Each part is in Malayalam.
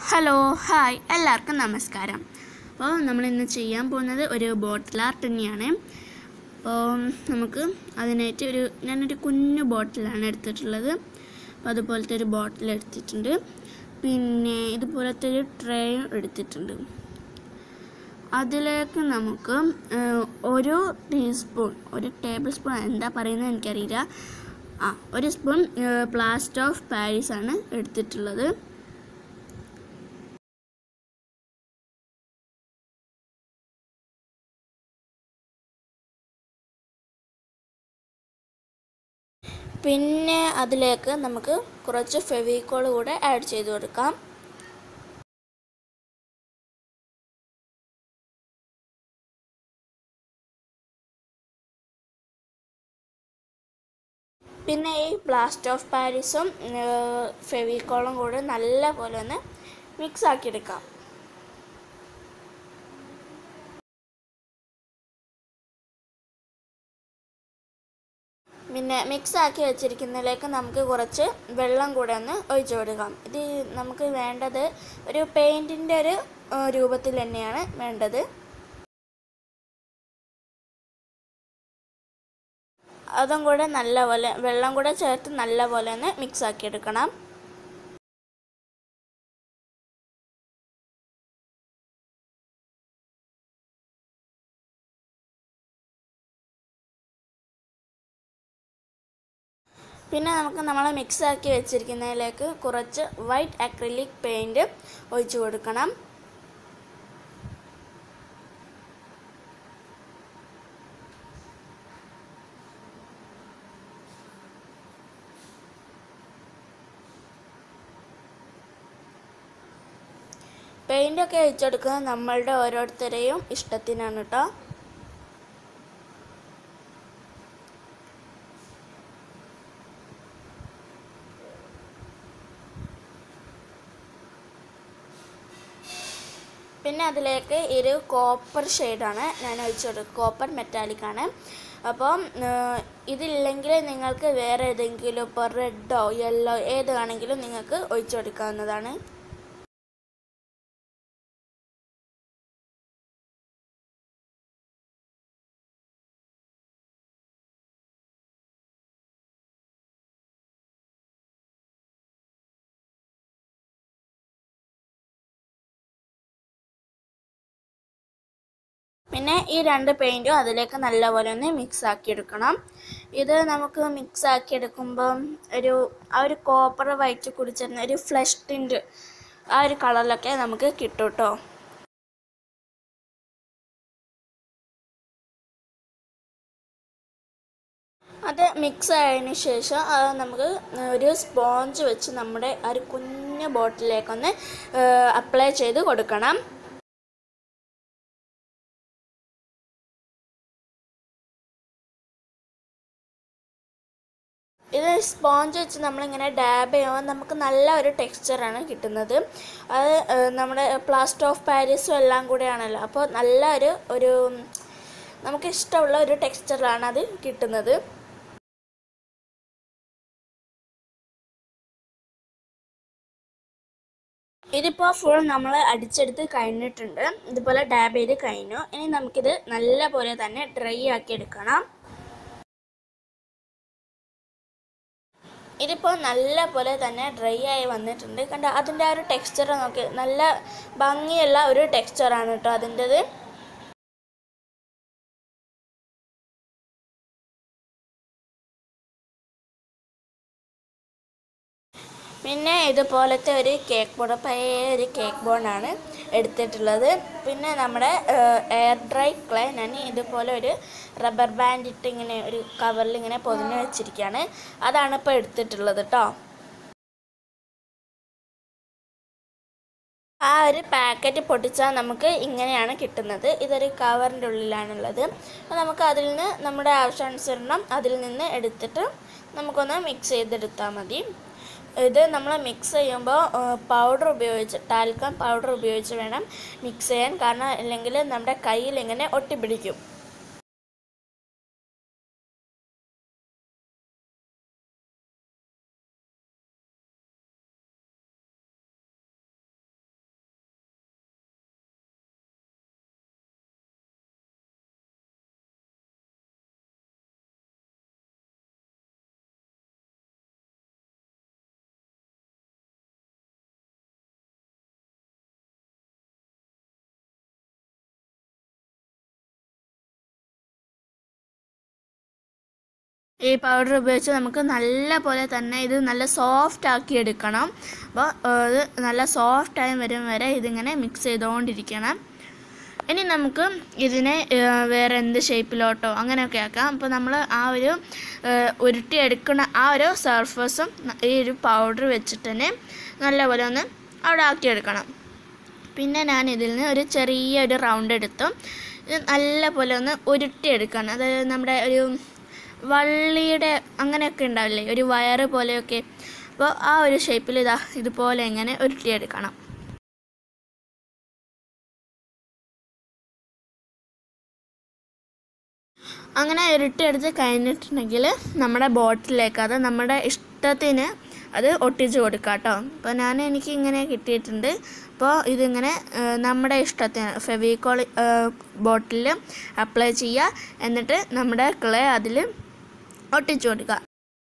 ഹലോ ഹായ് എല്ലാവർക്കും നമസ്കാരം അപ്പോൾ നമ്മൾ ഇന്ന് ചെയ്യാൻ പോകുന്നത് ഒരു ബോട്ടിൽ ആർട്ട് തന്നെയാണ് അപ്പോൾ നമുക്ക് അതിനായിട്ട് ഒരു ഞാനൊരു കുഞ്ഞു ബോട്ടിലാണ് എടുത്തിട്ടുള്ളത് അപ്പോൾ അതുപോലത്തെ ഒരു ബോട്ടിൽ എടുത്തിട്ടുണ്ട് പിന്നെ ഇതുപോലത്തെ ഒരു ട്രേ എടുത്തിട്ടുണ്ട് അതിലേക്ക് നമുക്ക് ഏഹ്, ഒരു ടീസ്പൂൺ ഒരു ടേബിൾ സ്പൂൺ എന്താ പറയുന്നത് എനിക്കറിയില്ല ആ ഒരു സ്പൂൺ പ്ലാസ്റ്റർ ഓഫ് പാരീസ് ആണ് എടുത്തിട്ടുള്ളത് പിന്നെ അതിലേക്ക് നമുക്ക് കുറച്ച് ഫെവിക്കോൾ കൂടെ ആഡ് ചെയ്ത് കൊടുക്കാം പിന്നെ ഈ ബ്ലാസ്റ്റ് ഓഫ് പാരീസും ഫെവിക്കോളും കൂടെ നല്ല പോലെ ഒന്ന് മിക്സ് ആക്കിയെടുക്കാം പിന്നെ മിക്സ് ആക്കി വെച്ചിരിക്കുന്നതിലേക്ക് നമുക്ക് കുറച്ച് വെള്ളം കൂടെ ഒന്ന് ഒഴിച്ചു കൊടുക്കാം ഇത് നമുക്ക് വേണ്ടത് ഒരു പെയിൻറ്റിൻ്റെ ഒരു ഏഹ്, രൂപത്തിൽ തന്നെയാണ് വേണ്ടത് അതും കൂടെ നല്ലപോലെ വെള്ളം കൂടെ ചേർത്ത് നല്ലപോലെ ഒന്ന് മിക്സ് ആക്കി എടുക്കണം പിന്നെ നമുക്ക് നമ്മൾ മിക്സ് ആക്കി വെച്ചിരിക്കുന്നതിലേക്ക് കുറച്ച് വൈറ്റ് അക്രിലിക് പെയിൻറ് ഒഴിച്ചു കൊടുക്കണം പെയിൻ്റൊക്കെ ഒഴിച്ചെടുക്കുന്നത് നമ്മളുടെ ഓരോരുത്തരെയും ഇഷ്ടത്തിനാണ് കേട്ടോ പിന്നെ അതിലേക്ക് ഒരു കോപ്പർ ഷെയ്ഡാണ് ഞാൻ ഒഴിച്ചു കൊടുക്കുക കോപ്പർ മെറ്റാലിക് ആണ് അപ്പം ഏഹ്, ഇതില്ലെങ്കിൽ നിങ്ങൾക്ക് വേറെ ഏതെങ്കിലും ഇപ്പോൾ റെഡോ യെല്ലോ ഏത് വേണമെങ്കിലും നിങ്ങൾക്ക് ഒഴിച്ചു കൊടുക്കാവുന്നതാണ് പിന്നെ ഈ രണ്ട് പെയിൻറ്റും അതിലേക്ക് നല്ലപോലെ ഒന്ന് മിക്സ് ആക്കി എടുക്കണം ഇത് നമുക്ക് മിക്സ് ആക്കി എടുക്കുമ്പം ഒരു ആ ഒരു കോപ്പർ വൈറ്റ് കുടിച്ചിരുന്ന ഒരു ഫ്ലഷ് ടിൻറ്റ് ആ ഒരു കളറിലൊക്കെ നമുക്ക് കിട്ടും കേട്ടോ അത് മിക്സ് ആയതിനു ശേഷം അത് നമുക്ക് ഒരു സ്പോഞ്ച് വെച്ച് നമ്മുടെ ആ ഒരു കുഞ്ഞു ബോട്ടിലേക്കൊന്ന് അപ്ലൈ ചെയ്ത് കൊടുക്കണം ഇത് സ്പോഞ്ച് വെച്ച് നമ്മളിങ്ങനെ ഡാബ് ചെയ്യുമ്പോൾ നമുക്ക് നല്ല ഒരു ടെക്സ്ചറാണ് കിട്ടുന്നത് അത് ഏഹ്, നമ്മുടെ പ്ലാസ്റ്റർ ഓഫ് പാരീസും എല്ലാം കൂടെയാണല്ലോ അപ്പോൾ നല്ല ഒരു ഒരു നമുക്ക് ഇഷ്ടമുള്ള ഒരു ടെക്സ്ചറിലാണ് അത് കിട്ടുന്നത് ഇതിപ്പോൾ ഫുൾ നമ്മൾ അടിച്ചെടുത്ത് കഴിഞ്ഞിട്ടുണ്ട് ഇതുപോലെ ഡാബ് ചെയ്ത് കഴിഞ്ഞു ഇനി നമുക്കിത് നല്ല പോലെ തന്നെ ഡ്രൈ ആക്കി എടുക്കണം ഇതിപ്പോൾ നല്ല പോലെ തന്നെ ഡ്രൈ ആയി വന്നിട്ടുണ്ട് കണ്ട അതിൻ്റെ ആ ഒരു ടെക്സ്ചർ നോക്കി നല്ല ഭംഗിയുള്ള ഒരു ടെക്സ്ചറാണ് കേട്ടോ അതിൻ്റെത് പിന്നെ ഇതുപോലത്തെ ഒരു കേക്ക് ബോർഡ് പഴയ ഒരു കേക്ക് ബോർഡാണ് എടുത്തിട്ടുള്ളത് പിന്നെ നമ്മുടെ എയർ ഡ്രൈ ക്ലേ ഞാൻ ഇതുപോലെ ഒരു റബ്ബർ ബാൻഡ് ഇട്ട് ഇങ്ങനെ ഒരു കവറിൽ ഇങ്ങനെ പൊതിഞ്ഞ് വെച്ചിരിക്കുകയാണ് അതാണ് ഇപ്പോൾ എടുത്തിട്ടുള്ളത് കേട്ടോ ആ ഒരു പാക്കറ്റ് പൊട്ടിച്ചാൽ നമുക്ക് ഇങ്ങനെയാണ് കിട്ടുന്നത് ഇതൊരു കവറിൻ്റെ ഉള്ളിലാണുള്ളത് അപ്പോൾ നമുക്ക് അതിൽ നിന്ന് നമ്മുടെ ആവശ്യാനുസരണം അതിൽ നിന്ന് എടുത്തിട്ട് നമുക്കൊന്ന് മിക്സ് ചെയ്തെടുത്താൽ മതി ഇത് നമ്മൾ മിക്സ് ചെയ്യുമ്പോൾ പൗഡർ ഉപയോഗിച്ച് ടാൽക്കം പൗഡർ ഉപയോഗിച്ച് വേണം മിക്സ് ചെയ്യാൻ കാരണം അല്ലെങ്കിൽ നമ്മുടെ കയ്യിൽ ഇങ്ങനെ ഒട്ടിപ്പിടിക്കും ഈ പൗഡർ ഉപയോഗിച്ച് നമുക്ക് നല്ല പോലെ തന്നെ ഇത് നല്ല സോഫ്റ്റ് ആക്കി എടുക്കണം അപ്പോൾ ഇത് നല്ല സോഫ്റ്റായി വരും വരെ ഇതിങ്ങനെ മിക്സ് ചെയ്തുകൊണ്ടിരിക്കണം ഇനി നമുക്ക് ഇതിനെ ഏഹ്, വേറെ എന്ത് ഷേപ്പിലോട്ടോ അങ്ങനെയൊക്കെ ആക്കാം അപ്പോൾ നമ്മൾ ആ ഒരു ഏഹ്, ഉരുട്ടിയെടുക്കുന്ന ആ ഒരു സർഫസും ഈ ഒരു പൗഡർ വെച്ചിട്ട് തന്നെ നല്ലപോലെ ഒന്ന് അവിടെ ആക്കിയെടുക്കണം പിന്നെ ഞാൻ ഇതിൽ നിന്ന് ഒരു ചെറിയ ഒരു റൗണ്ട് എടുത്തു ഇത് നല്ല പോലെ ഒന്ന് ഉരുട്ടിയെടുക്കണം അതായത് നമ്മുടെ ഒരു വള്ളിയുടെ അങ്ങനെയൊക്കെ ഉണ്ടാവില്ലേ ഒരു വയറ് പോലെയൊക്കെ അപ്പോൾ ആ ഒരു ഷേപ്പിൽ ഇതാ ഇതുപോലെ ഇങ്ങനെ ഉരുട്ടിയെടുക്കണം അങ്ങനെ ഉരുട്ടിയെടുത്ത് കഴിഞ്ഞിട്ടുണ്ടെങ്കിൽ നമ്മുടെ ബോട്ടിലേക്ക് അത് നമ്മുടെ ഇഷ്ടത്തിന് അത് ഒട്ടിച്ച് കൊടുക്കാം കേട്ടോ അപ്പോൾ ഞാൻ എനിക്ക് ഇങ്ങനെ കിട്ടിയിട്ടുണ്ട് അപ്പോൾ ഇതിങ്ങനെ ആ, നമ്മുടെ ഇഷ്ടത്തിന് ഫെവിക്കോൾ ബോട്ടിൽ അപ്ലൈ ചെയ്യുക എന്നിട്ട് നമ്മുടെ ക്ലേ അതിൽ ഒട്ടിച്ചു കൊടുക്കുക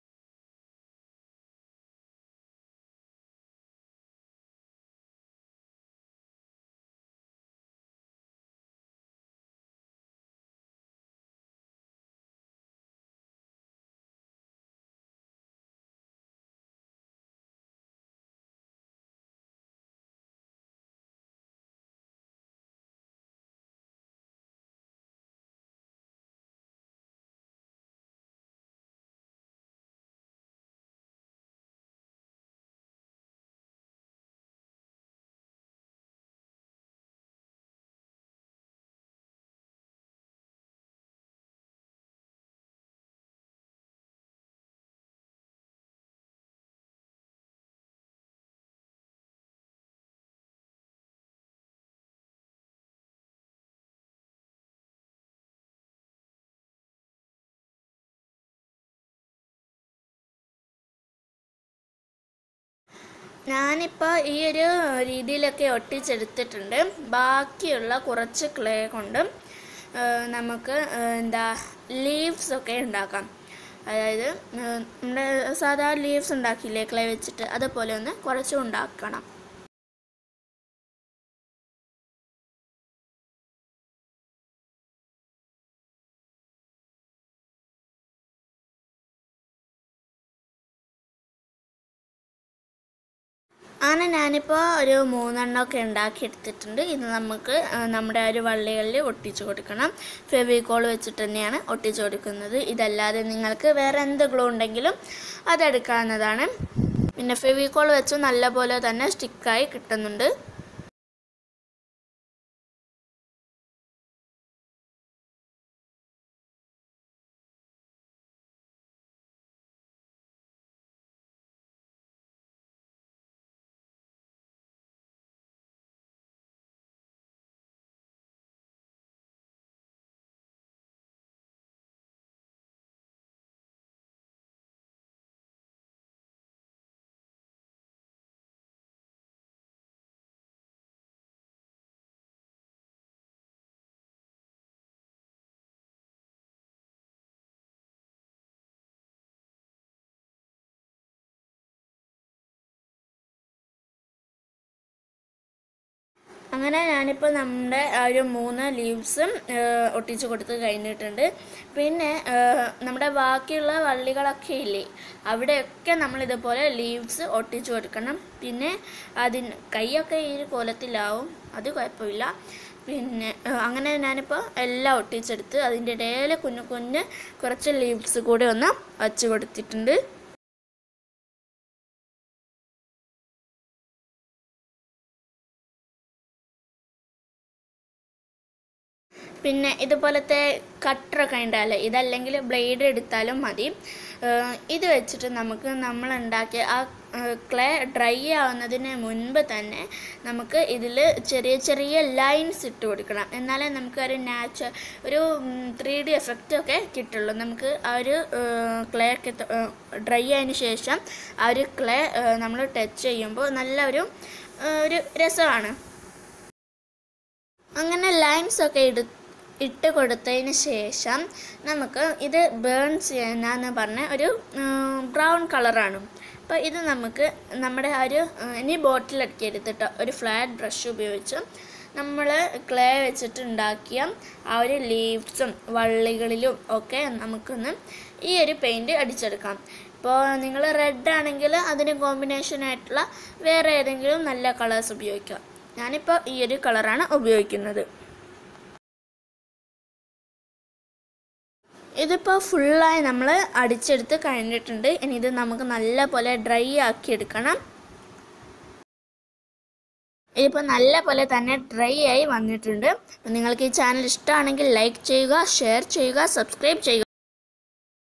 ഞാനിപ്പോൾ ഈ ഒരു രീതിയിലൊക്കെ ഒട്ടിച്ചെടുത്തിട്ടുണ്ട് ബാക്കിയുള്ള കുറച്ച് ക്ലേ കൊണ്ട് ആ, നമുക്ക് ആ, എന്താ ലീവ്സ് ഒക്കെ ഉണ്ടാക്കാം അതായത് ആ, നമ്മുടെ സാധാ ലീവ്സ് ഉണ്ടാക്കിയില്ലേ ക്ലേ വെച്ചിട്ട് അതുപോലെ ഒന്ന് കുറച്ച് ഉണ്ടാക്കണം അങ്ങനെ ഞാനിപ്പോൾ ഒരു മൂന്നെണ്ണമൊക്കെ ഉണ്ടാക്കി എടുത്തിട്ടുണ്ട് ഇത് നമുക്ക് ആ, നമ്മുടെ ആ ഒരു വള്ളികളിൽ ഒട്ടിച്ചു കൊടുക്കണം ഫെവിക്കോൾ വെച്ചിട്ട് തന്നെയാണ് ഒട്ടിച്ചു കൊടുക്കുന്നത് ഇതല്ലാതെ നിങ്ങൾക്ക് വേറെ എന്ത് ഗ്ലൂ ഉണ്ടെങ്കിലും അതെടുക്കാവുന്നതാണ് പിന്നെ ഫെവിക്കോൾ വെച്ച് നല്ലപോലെ തന്നെ സ്റ്റിക്കായി കിട്ടുന്നുണ്ട് അങ്ങനെ ഞാനിപ്പോൾ നമ്മുടെ ആ ഒരു മൂന്ന് ലീവ്സും ഒട്ടിച്ച് കൊടുത്ത് കഴിഞ്ഞിട്ടുണ്ട് പിന്നെ ആ, നമ്മുടെ ബാക്കിയുള്ള വള്ളികളൊക്കെ ഇല്ലേ അവിടെയൊക്കെ നമ്മൾ ഇതുപോലെ ലീവ്സ് ഒട്ടിച്ച് കൊടുക്കണം പിന്നെ അതിന് കൈയൊക്കെ ഈ ഒരു കോലത്തിലാവും അത് കുഴപ്പമില്ല പിന്നെ ആ, അങ്ങനെ ഞാനിപ്പോൾ എല്ലാം ഒട്ടിച്ചെടുത്ത് അതിൻ്റെ ഇടയിൽ കുഞ്ഞു കുഞ്ഞ് കുറച്ച് ലീവ്സ് കൂടെ ഒന്ന് വച്ച് കൊടുത്തിട്ടുണ്ട് പിന്നെ ഇതുപോലത്തെ കട്ടറൊക്കെ ഉണ്ടാവില്ലേ ഇതല്ലെങ്കിൽ ബ്ലേഡ് എടുത്താലും മതി ഏഹ് ഇത് വെച്ചിട്ട് നമുക്ക് നമ്മൾ ഉണ്ടാക്കിയ ആ ക്ലേ ഡ്രൈ ആവുന്നതിന് മുൻപ് തന്നെ നമുക്ക് ഇതിൽ ചെറിയ ചെറിയ ലൈൻസ് ഇട്ട് കൊടുക്കണം എന്നാലേ നമുക്ക് ഒരു നാച്ച ഒരു ത്രീ ഡി എഫക്റ്റ് ഒക്കെ കിട്ടുള്ളൂ നമുക്ക് ആ ഒരു ക്ലേ ഒക്കെ ഡ്രൈ ആയതിനു ശേഷം ആ ഒരു ക്ലേ നമ്മൾ ടച്ച് ചെയ്യുമ്പോൾ നല്ല ഒരു ഏഹ് ഒരു രസമാണ് അങ്ങനെ ലൈൻസ് ഒക്കെ ഇട ഇട്ട് കൊടുത്തതിന് ശേഷം നമുക്ക് ഇത് ബേൺ ചെയ്യാനെന്ന് പറഞ്ഞ ഒരു ബ്രൗൺ കളറാണ് അപ്പോൾ ഇത് നമുക്ക് നമ്മുടെ ആ ഒരു ആ, ഇനി ബോട്ടിലൊക്കെ എടുത്തിട്ട് ഒരു ഫ്ലാറ്റ് ബ്രഷ് ഉപയോഗിച്ച് നമ്മൾ ക്ലേ വെച്ചിട്ട് ഉണ്ടാക്കിയ ആ ഒരു ലീവ്സും വള്ളികളിലും ഒക്കെ നമുക്കൊന്ന് ഈ ഒരു പെയിൻറ് അടിച്ചെടുക്കാം ഇപ്പോൾ നിങ്ങൾ റെഡ് ആണെങ്കിൽ അതിന് കോമ്പിനേഷൻ ആയിട്ടുള്ള വേറെ ഏതെങ്കിലും നല്ല കളേഴ്സ് ഉപയോഗിക്കാം ഞാനിപ്പോൾ ഈ ഒരു കളറാണ് ഉപയോഗിക്കുന്നത് ഇതിപ്പോൾ ഫുള്ളായി നമ്മൾ അടിച്ചെടുത്ത് കഴിഞ്ഞിട്ടുണ്ട് ഇനി ഇത് നമുക്ക് നല്ല പോലെ ഡ്രൈ ആക്കി എടുക്കണം ഇതിപ്പോൾ നല്ല പോലെ തന്നെ ഡ്രൈ ആയി വന്നിട്ടുണ്ട് നിങ്ങൾക്ക് ഈ ചാനൽ ഇഷ്ടമാണെങ്കിൽ ലൈക്ക് ചെയ്യുക ഷെയർ ചെയ്യുക സബ്സ്ക്രൈബ് ചെയ്യുക